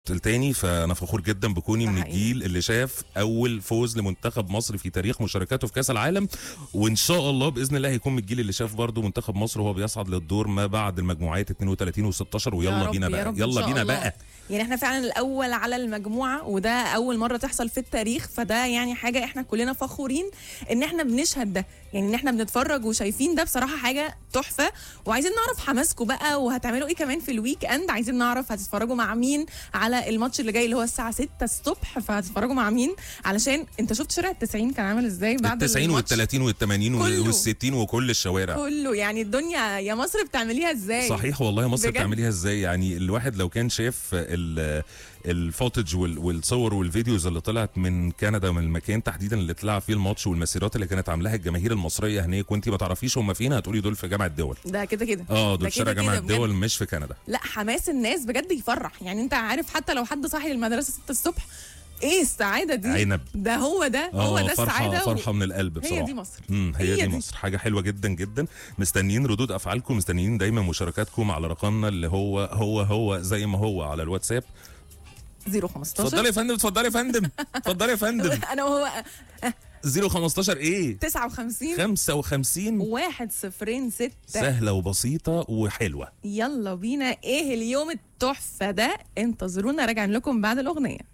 التاني فانا فخور جدا بكوني ده من حقيقي. الجيل اللي شاف اول فوز لمنتخب مصر في تاريخ مشاركاته في كاس العالم وان شاء الله باذن الله هيكون من الجيل اللي شاف برضه منتخب مصر وهو بيصعد للدور ما بعد المجموعات 32 و16 يا ويلا رب- بينا يا بقى رب إن يلا شاء بينا الله. بقى يعني احنا فعلا الاول على المجموعه وده اول مره تحصل في التاريخ فده يعني حاجه احنا كلنا فخورين ان احنا بنشهد ده يعني ان احنا بنتفرج وشايفين ده بصراحه حاجه تحفه وعايزين نعرف حماسكم بقى وهتعملوا ايه كمان في الويك اند عايزين نعرف هتتفرجوا مع مين على الماتش اللي جاي اللي هو الساعه 6 الصبح فهتتفرجوا مع مين علشان انت شفت شارع التسعين كان عامل ازاي بعد ال 90 وال الماتش 30 وال 80 كله. وال 60 وكل الشوارع كله يعني الدنيا يا مصر بتعمليها ازاي صحيح والله مصر بجد؟ بتعمليها ازاي يعني الواحد لو كان شاف ال- الفوتج وال- والصور والفيديوز اللي طلعت من كندا من المكان تحديدا اللي اتلعب فيه الماتش والمسيرات اللي كانت عاملاها الجماهير المصريه هناك وانت ما تعرفيش هم فين هتقولي دول في جامعه الدول ده كده كده اه ده دول شارع كده جامعه كده بجد. الدول مش في كندا لا حماس الناس بجد يفرح يعني انت عارف حتى لو حد صاحي للمدرسه 6 الصبح ايه السعاده دي عنب. ده هو ده هو اه ده فرحه السعاده و- فرحه من القلب بصراحه هي دي مصر امم هي, هي دي دي. مصر حاجه حلوه جدا جدا مستنيين ردود افعالكم مستنيين دايما مشاركاتكم على رقمنا اللي هو هو هو زي ما هو على الواتساب 015 اتفضلي يا فندم اتفضلي يا فندم اتفضلي يا فندم انا وهو 015 ايه 59 55 106 سهلة وبسيطة وحلوة يلا بينا ايه اليوم التحفه ده انتظرونا راجعين لكم بعد الاغنيه